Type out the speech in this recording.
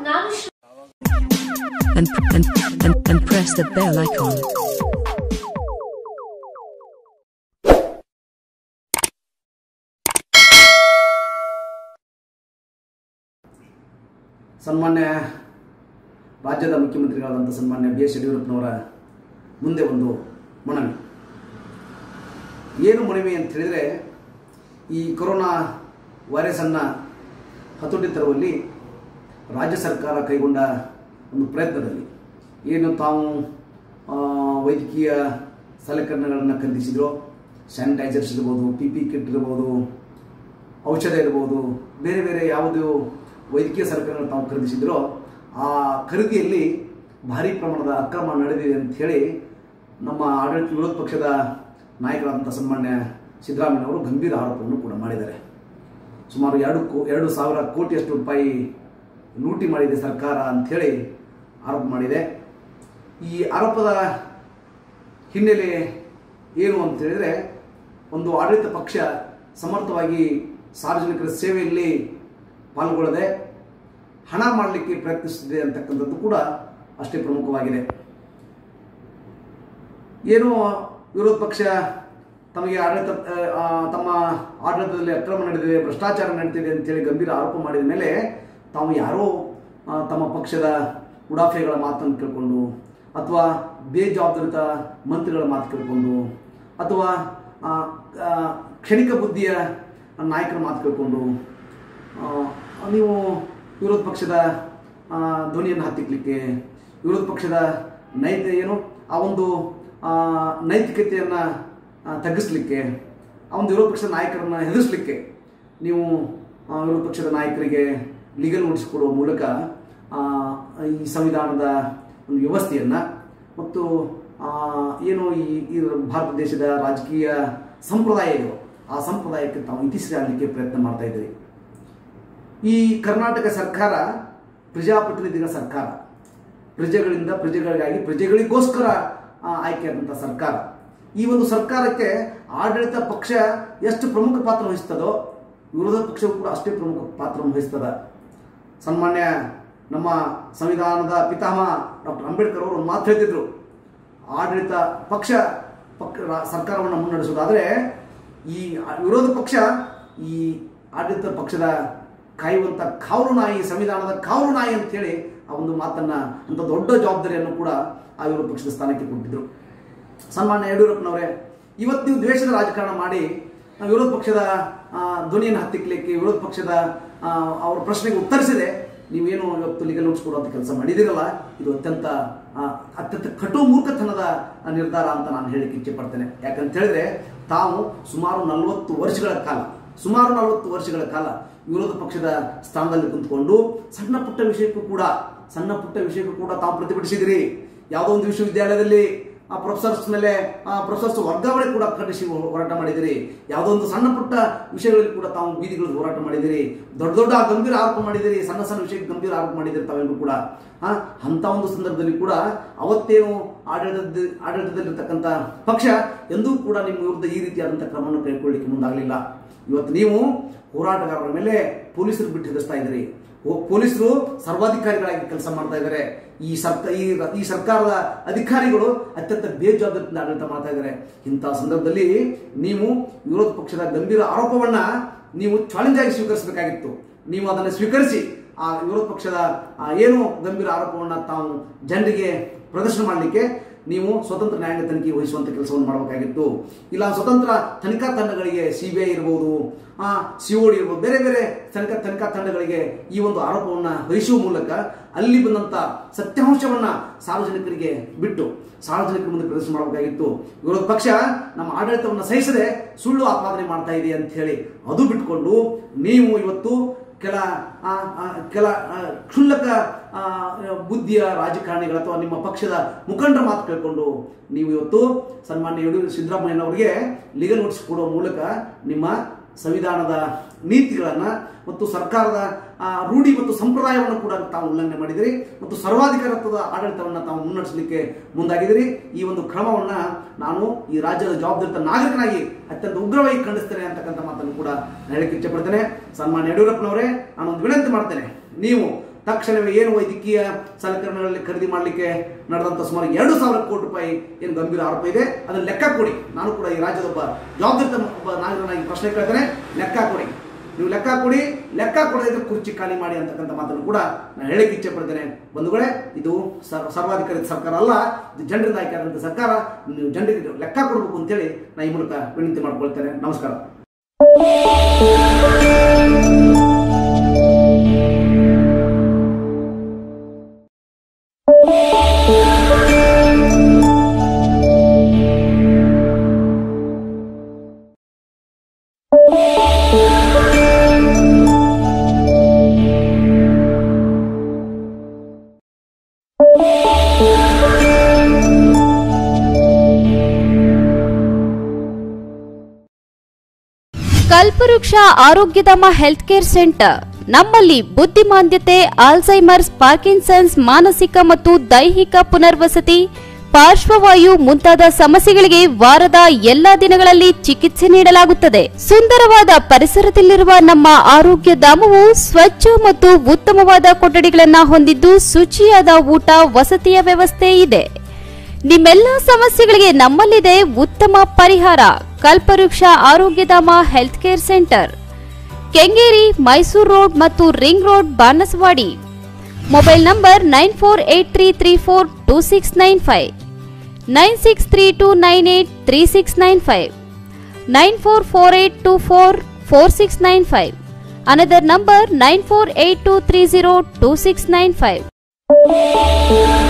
ನಾನು ಶ್ರ- and, and, and, and press the bell icon. ಸನ್ಮಾನ್ಯ ರಾಜ್ಯದ ಮುಖ್ಯಮಂತ್ರಿಗಳಾದಂಥ ಸನ್ಮಾನ್ಯ ಬಿ ಎಸ್ ಯಡಿಯೂರಪ್ಪನವರ ಮುಂದೆ ಒಂದು ಮನವಿ ಏನು ಮನವಿ ಅಂತ ಹೇಳಿದರೆ ಈ ಕೊರೋನಾ ವೈರಸನ್ನು ಹತೋಟಿ ತರುವಲ್ಲಿ ರಾಜ್ಯ ಸರ್ಕಾರ ಕೈಗೊಂಡ ಒಂದು ಪ್ರಯತ್ನದಲ್ಲಿ ಏನು ತಾವು ಆ, ವೈದ್ಯಕೀಯ ಸಲಕರಣೆಗಳನ್ನು ಖರೀದಿಸಿದ್ರು ಸ್ಯಾನಿಟೈಸರ್ಸ್ ಇರ್ಬೋದು ಪಿ ಪಿ ಕಿಟ್ ಇರ್ಬೋದು ಔಷಧ ಇರ್ಬೋದು ಬೇರೆ ಬೇರೆ ಯಾವುದು ವೈದ್ಯಕೀಯ ಸರಕುಗಳನ್ನು ತಾವು ಖರೀದಿಸಿದ್ರೋ ಆ ಖರೀದಿಯಲ್ಲಿ ಭಾರಿ ಪ್ರಮಾಣದ ಅಕ್ರಮ ನಡೆದಿದೆ ಅಂತ ಹೇಳಿ ನಮ್ಮ ಆಡಳಿತ ವಿರೋಧ ಪಕ್ಷದ ನಾಯಕರಾದಂಥ ಸನ್ಮಾನ್ಯ ಸಿದ್ದರಾಮಯ್ಯನವರು ಗಂಭೀರ ಆರೋಪವನ್ನು ಕೂಡ ಮಾಡಿದ್ದಾರೆ ಸುಮಾರು ಎರಡು ಕೋ ಎರಡು ಸಾವಿರ ಕೋಟಿಯಷ್ಟು ರೂಪಾಯಿ ಲೂಟಿ ಮಾಡಿದೆ ಸರ್ಕಾರ ಅಂಥೇಳಿ ಆರೋಪ ಮಾಡಿದೆ ಈ ಆರೋಪದ ಹಿನ್ನೆಲೆ ಏನು ಅಂತ ಹೇಳಿದರೆ ಒಂದು ಆಡಳಿತ ಪಕ್ಷ ಸಮರ್ಥವಾಗಿ ಸಾರ್ವಜನಿಕರ ಸೇವೆಯಲ್ಲಿ ಪಾಲ್ಗೊಳ್ಳದೆ ಹಣ ಮಾಡಲಿಕ್ಕೆ ಪ್ರಯತ್ನಿಸುತ್ತಿದೆ ಅಂತಕ್ಕಂಥದ್ದು ಕೂಡ ಅಷ್ಟೇ ಪ್ರಮುಖವಾಗಿದೆ ಏನು ವಿರೋಧ ಪಕ್ಷ ತಮಗೆ ಆಡಳಿತ ಆ, ತಮ್ಮ ಆಡಳಿತದಲ್ಲಿ ಅಕ್ರಮ ನಡೆದಿದೆ ಭ್ರಷ್ಟಾಚಾರ ನಡೀತಿದೆ ಅಂತೇಳಿ ಗಂಭೀರ ಆರೋಪ ಮಾಡಿದ ಮೇಲೆ ತಾವು ಯಾರೋ ಆ, ತಮ್ಮ ಪಕ್ಷದ ಉಡಾಫೆಗಳ ಮಾತನ್ನು ಕೇಳಿಕೊಂಡು ಅಥವಾ ಬೇಜವಾಬ್ದಾರಿತ ಮಂತ್ರಿಗಳ ಮಾತು ಕೇಳಿಕೊಂಡು ಅಥವಾ ಆ, ಆ, ಕ್ಷಣಿಕ ಬುದ್ಧಿಯ ನಾಯಕರ ಮಾತು ಕೇಳಿಕೊಂಡು ಆ, ನೀವು ವಿರೋಧ ಪಕ್ಷದ ಆ, ಧ್ವನಿಯನ್ನು ಹತ್ತಿಕ್ಲಿಕ್ಕೆ ವಿರೋಧ ಪಕ್ಷದ ನೈತ ಏನು ಆ ಒಂದು ಆ, ನೈತಿಕತೆಯನ್ನು ಆ, ತಗ್ಗಿಸ್ಲಿಕ್ಕೆ ಆ ಒಂದು ವಿರೋಧ ಪಕ್ಷದ ನಾಯಕರನ್ನ ಹೆದರಿಸಲಿಕ್ಕೆ ನೀವು ಆ, ವಿರೋಧ ಪಕ್ಷದ ನಾಯಕರಿಗೆ ಲೀಗಲ್ ನೋಟಿಸ್ ಕೊಡುವ ಮೂಲಕ ಆ, ಈ ಸಂವಿಧಾನದ ಒಂದು ವ್ಯವಸ್ಥೆಯನ್ನು ಮತ್ತು ಆ, ಏನು ಈ ಈ ಭಾರತ ದೇಶದ ರಾಜಕೀಯ ಸಂಪ್ರದಾಯ ಇದೆಯೋ ಆ ಸಂಪ್ರದಾಯಕ್ಕೆ ತಾವು ಇತಿಶ್ರೀ ಆಗಲಿಕ್ಕೆ ಪ್ರಯತ್ನ ಮಾಡ್ತಾ ಇದ್ದೀರಿ ಈ ಕರ್ನಾಟಕ ಸರ್ಕಾರ ಪ್ರಜಾಪ್ರತಿನಿಧಿಗಳ ಸರ್ಕಾರ ಪ್ರಜೆಗಳಿಂದ ಪ್ರಜೆಗಳಿಗಾಗಿ ಪ್ರಜೆಗಳಿಗೋಸ್ಕರ ಆ, ಆಯ್ಕೆಯಾದಂಥ ಸರ್ಕಾರ ಈ ಒಂದು ಸರ್ಕಾರಕ್ಕೆ ಆಡಳಿತ ಪಕ್ಷ ಎಷ್ಟು ಪ್ರಮುಖ ಪಾತ್ರ ವಹಿಸ್ತದೋ ವಿರೋಧ ಪಕ್ಷವು ಕೂಡ ಅಷ್ಟೇ ಪ್ರಮುಖ ಪಾತ್ರ ವಹಿಸ್ತದ ಸನ್ಮಾನ್ಯ ನಮ್ಮ ಸಂವಿಧಾನದ ಪಿತಾಮಹ ಡಾಕ್ಟರ್ ಅಂಬೇಡ್ಕರ್ ಅವರು ಒಂದು ಮಾತು ಹೇಳ್ತಿದ್ರು ಆಡಳಿತ ಪಕ್ಷ ಪಕ್ಕ ರಾ- ಸರ್ಕಾರವನ್ನು ಮುನ್ನಡೆಸೋದಾದರೆ ಈ ಆ- ವಿರೋಧ ಪಕ್ಷ ಈ ಆಡಳಿತ ಪಕ್ಷದ ಕಾಯುವಂಥ ಕಾವಲು ನಾಯಿ ಸಂವಿಧಾನದ ಕಾವಲು ನಾಯಿ ಅಂತೇಳಿ ಆ ಒಂದು ಮಾತನ್ನು ಅಂತ ದೊಡ್ಡ ಜವಾಬ್ದಾರಿಯನ್ನು ಕೂಡ ಆ ವಿರೋಧ ಪಕ್ಷದ ಸ್ಥಾನಕ್ಕೆ ಕೊಟ್ಟಿದ್ರು ಸನ್ಮಾನ್ಯ ಯಡಿಯೂರಪ್ಪನವರೇ ಇವತ್ತು ನೀವು ದ್ವೇಷದ ರಾಜಕಾರಣ ಮಾಡಿ ಆ, ವಿರೋಧ ಪಕ್ಷದ ಆ, ಧ್ವನಿಯನ್ನು ಹತ್ತಿಕ್ಲಿಕ್ಕೆ ವಿರೋಧ ಪಕ್ಷದ ಆ, ಅವರ ಪ್ರಶ್ನೆಗೆ ಉತ್ತರಿಸಿದೆ ನೀವೇನು ಇವತ್ತು ಲೀಗಲ್ ನೋಟ್ಸ್ ಕೊಡುವಂಥ ಕೆಲಸ ಮಾಡಿದಿರಲ್ಲ ಇದು ಅತ್ಯಂತ ಆ, ಅತ್ಯಂತ ಕಟು ಮೂರ್ಖತನದ ಆ, ನಿರ್ಧಾರ ಅಂತ ನಾನು ಹೇಳಿಕ್ಕೆ ಇಚ್ಛೆ ಪಡ್ತೇನೆ ಯಾಕಂತ ಹೇಳಿದ್ರೆ ತಾವು ಸುಮಾರು ನಲವತ್ತು ವರ್ಷಗಳ ಕಾಲ ಸುಮಾರು ನಲವತ್ತು ವರ್ಷಗಳ ಕಾಲ ವಿರೋಧ ಪಕ್ಷದ ಸ್ಥಾನದಲ್ಲಿ ಕುಂತ್ಕೊಂಡು ಸಣ್ಣ ಪುಟ್ಟ ವಿಷಯಕ್ಕೂ ಕೂಡ ಸಣ್ಣ ಪುಟ್ಟ ವಿಷಯಕ್ಕೂ ಕೂಡ ತಾವು ಪ್ರತಿಭಟಿಸಿದಿರಿ ಯಾವುದೋ ಒಂದು ವಿಶ್ವವಿದ್ಯಾಲಯದಲ್ಲಿ ಆ ಪ್ರೊಫೆಸರ್ಸ್ ಮೇಲೆ ಆ ಪ್ರೊಫೆಸರ್ಸ್ ವರ್ಗಾವಣೆ ಕೂಡ ಖಂಡಿಸಿ ಹೋರಾಟ ಮಾಡಿದಿರಿ ಯಾವುದೋ ಒಂದು ಸಣ್ಣ ಪುಟ್ಟ ವಿಷಯಗಳಲ್ಲಿ ಕೂಡ ತಾವು ಬೀದಿಗಳು ಹೋರಾಟ ಮಾಡಿದಿರಿ ದೊಡ್ಡ ದೊಡ್ಡ ಗಂಭೀರ ಆರೋಪ ಮಾಡಿದಿರಿ ಸಣ್ಣ ಸಣ್ಣ ವಿಷಯಕ್ಕೆ ಗಂಭೀರ ಆರೋಪ ಮಾಡಿದಿರಿ ತಾವೆಲ್ಲರೂ ಕೂಡ ಆ ಅಂತ ಒಂದು ಸಂದರ್ಭದಲ್ಲಿ ಕೂಡ ಅವತ್ತೇನು ಆಡಳಿತದ ಆಡಳಿತದಲ್ಲಿರ್ತಕ್ಕಂಥ ಪಕ್ಷ ಎಂದೂ ಕೂಡ ನಿಮ್ಮ ವಿರುದ್ಧ ಈ ರೀತಿಯಾದಂಥ ಕ್ರಮವನ್ನು ಕೈಗೊಳ್ಳಿಕ್ಕೆ ಮುಂದಾಗಲಿಲ್ಲ ಇವತ್ತು ನೀವು ಹೋರಾಟಗಾರರ ಮೇಲೆ ಪೊಲೀಸರು ಬಿಟ್ಟು ಹೆದರ್ಸ್ತಾ ಇದ್ದೀರಿ ಓ- ಪೊಲೀಸರು ಸರ್ವಾಧಿಕಾರಿಗಳಾಗಿ ಕೆಲಸ ಮಾಡ್ತಾ ಇದ್ದಾರೆ ಈ ಸರ್ಕ ಈ ಈ ಸರ್ಕಾರದ ಅಧಿಕಾರಿಗಳು ಅತ್ಯಂತ ಬೇಜವಾಬ್ದಾರಿಯಿಂದ ಆಡಳಿತ ಮಾಡ್ತಾ ಇದ್ದಾರೆ ಇಂತಹ ಸಂದರ್ಭದಲ್ಲಿ ನೀವು ವಿರೋಧ ಪಕ್ಷದ ಗಂಭೀರ ಆರೋಪವನ್ನ ನೀವು ಚಾಲೆಂಜ್ ಆಗಿ ಸ್ವೀಕರಿಸಬೇಕಾಗಿತ್ತು ನೀವು ಅದನ್ನು ಸ್ವೀಕರಿಸಿ ಆ ವಿರೋಧ ಪಕ್ಷದ ಆ ಏನು ಗಂಭೀರ ಆರೋಪವನ್ನು ತಾವು ಜನರಿಗೆ ಪ್ರದರ್ಶನ ಮಾಡಲಿಕ್ಕೆ ನೀವು ಸ್ವತಂತ್ರ ನ್ಯಾಯಾಂಗ ತನಿಖೆ ವಹಿಸುವಂತ ಕೆಲಸವನ್ನು ಮಾಡಬೇಕಾಗಿತ್ತು ಇಲ್ಲ ಸ್ವತಂತ್ರ ತನಿಖಾ ತಂಡಗಳಿಗೆ ಸಿ ಬಿ ಐ ಇರ್ಬೋದು ಸಿ ಒ ಡಿ ಇರ್ಬೋದು ಬೇರೆ ಬೇರೆ ತನಿಖಾ ತನಿಖಾ ತಂಡಗಳಿಗೆ ಈ ಒಂದು ಆರೋಪವನ್ನು ವಹಿಸುವ ಮೂಲಕ ಅಲ್ಲಿ ಬಂದಂತ ಸತ್ಯಾಂಶವನ್ನ ಸಾರ್ವಜನಿಕರಿಗೆ ಬಿಟ್ಟು ಸಾರ್ವಜನಿಕರ ಮುಂದೆ ಪ್ರದರ್ಶನ ಮಾಡಬೇಕಾಗಿತ್ತು ವಿರೋಧ ಪಕ್ಷ ನಮ್ಮ ಆಡಳಿತವನ್ನು ಸಹಿಸದೆ ಸುಳ್ಳು ಆಪಾದನೆ ಮಾಡ್ತಾ ಇದೆ ಅಂತ ಹೇಳಿ ಅದು ಬಿಟ್ಕೊಂಡು ನೀವು ಇವತ್ತು ಕೆಲ ಆ, ಆ, ಕೆಲ ಆ, ಕ್ಷುಲ್ಲಕ ಆ, ಬುದ್ಧಿಯ ರಾಜಕಾರಣಿಗಳ ಅಥವಾ ನಿಮ್ಮ ಪಕ್ಷದ ಮುಖಂಡರ ಮಾತು ಕೇಳಿಕೊಂಡು ನೀವು ಇವತ್ತು ಸನ್ಮಾನ್ಯ ಯಡಿಯೂರು ಸಿದ್ದರಾಮಯ್ಯನವರಿಗೆ ಲೀಗಲ್ ನೋಟಿಸ್ ಕೊಡುವ ಮೂಲಕ ನಿಮ್ಮ ಸಂವಿಧಾನದ ನೀತಿಗಳನ್ನು ಮತ್ತು ಸರ್ಕಾರದ ಆ, ರೂಢಿ ಮತ್ತು ಸಂಪ್ರದಾಯವನ್ನು ಕೂಡ ತಾವು ಉಲ್ಲಂಘನೆ ಮಾಡಿದಿರಿ ಮತ್ತು ಸರ್ವಾಧಿಕಾರತ್ವದ ಆಡಳಿತವನ್ನು ತಾವು ಮುನ್ನಡೆಸಲಿಕ್ಕೆ ಮುಂದಾಗಿದ್ದೀರಿ ಈ ಒಂದು ಕ್ರಮವನ್ನ ನಾನು ಈ ರಾಜ್ಯದ ಜವಾಬ್ದಾರಿತ ನಾಗರಿಕನಾಗಿ ಅತ್ಯಂತ ಉಗ್ರವಾಗಿ ಖಂಡಿಸ್ತೇನೆ ಅಂತಕ್ಕಂಥ ಮಾತನ್ನು ಕೂಡ ನಾನು ಹೇಳಕ್ಕೆ ಇಚ್ಛೆ ಪಡ್ತೇನೆ ಸನ್ಮಾನ್ಯ ಯಡಿಯೂರಪ್ಪನವರೇ ನಾನೊಂದು ವಿನಂತಿ ಮಾಡ್ತೇನೆ ನೀವು ತಕ್ಷಣವೇ ಏನು ವೈದ್ಯಕೀಯ ಸಲಕರಣೆಗಳಲ್ಲಿ ಖರೀದಿ ಮಾಡಲಿಕ್ಕೆ ನಡೆದಂತ ಸುಮಾರು ಎರಡು ಸಾವಿರ ಕೋಟಿ ರೂಪಾಯಿ ಏನು ಗಂಭೀರ ಆರೋಪ ಇದೆ ಅದನ್ನ ಲೆಕ್ಕ ಕೊಡಿ ನಾನು ಕೂಡ ಈ ರಾಜ್ಯದ ಒಬ್ಬ ಜವಾಬ್ದಾರಿತ ಒಬ್ಬ ನಾಗರಿಕನಾಗಿ ಪ್ರಶ್ನೆ ಕೇಳ್ತೇನೆ ಲೆಕ್ಕ ಕೊಡಿ ನೀವು ಲೆಕ್ಕ ಕೊಡಿ ಲೆಕ್ಕ ಕೊಡದೇ ಇದ್ರೆ ಕುರ್ಚಿ ಖಾಲಿ ಮಾಡಿ ಅಂತಕ್ಕಂಥ ಮಾತನ್ನು ಕೂಡ ನಾನು ಹೇಳಕ್ಕೆ ಇಚ್ಛೆ ಪಡ್ತೇನೆ ಬಂಧುಗಳೇ ಇದು ಸರ್ವ ಸರ್ವಾಧಿಕಾರಿ ಸರ್ಕಾರ ಅಲ್ಲ ಇದು ಜನರಿಂದ ಆಯ್ಕೆ ಆದಂಥ ಸರ್ಕಾರ ನೀವು ಜನರಿಗೆ ಲೆಕ್ಕ ಕೊಡಬೇಕು ಅಂತೇಳಿ ನಾನು ಈ ಮೂಲಕ ವಿನಂತಿ ಮಾಡ್ಕೊಳ್ತೇನೆ ನಮಸ್ಕಾರ ಕಲ್ಪವೃಕ್ಷ ಆರೋಗ್ಯಧಾಮ ಹೆಲ್ತ್ ಕೇರ್ ಸೆಂಟರ್ ನಮ್ಮಲ್ಲಿ ಬುದ್ಧಿಮಾಂದ್ಯತೆ ಆಲ್ಝೈಮರ್ಸ್ ಪಾರ್ಕಿನ್ಸನ್ಸ್ ಮಾನಸಿಕ ಮತ್ತು ದೈಹಿಕ ಪುನರ್ವಸತಿ ಪಾರ್ಶ್ವವಾಯು ಮುಂತಾದ ಸಮಸ್ಯೆಗಳಿಗೆ ವಾರದ ಎಲ್ಲಾ ದಿನಗಳಲ್ಲಿ ಚಿಕಿತ್ಸೆ ನೀಡಲಾಗುತ್ತದೆ ಸುಂದರವಾದ ಪರಿಸರದಲ್ಲಿರುವ ನಮ್ಮ ಆರೋಗ್ಯ ಧಾಮವು ಸ್ವಚ್ಛ ಮತ್ತು ಉತ್ತಮವಾದ ಕೊಠಡಿಗಳನ್ನು ಹೊಂದಿದ್ದು ಶುಚಿಯಾದ ಊಟ ವಸತಿಯ ವ್ಯವಸ್ಥೆ ಇದೆ ನಿಮ್ಮೆಲ್ಲ ಸಮಸ್ಯೆಗಳಿಗೆ ನಮ್ಮಲ್ಲಿದೆ ಉತ್ತಮ ಪರಿಹಾರ Kalpavriksha Arogyadhama health care centre Kengeri Mysore road ಮತ್ತು ring road Banaswadi mobile number nine four eight three three four two six nine five nine six three two nine eight three six nine five nine four four eight two four four six nine five another number nine four eight two three zero two six nine five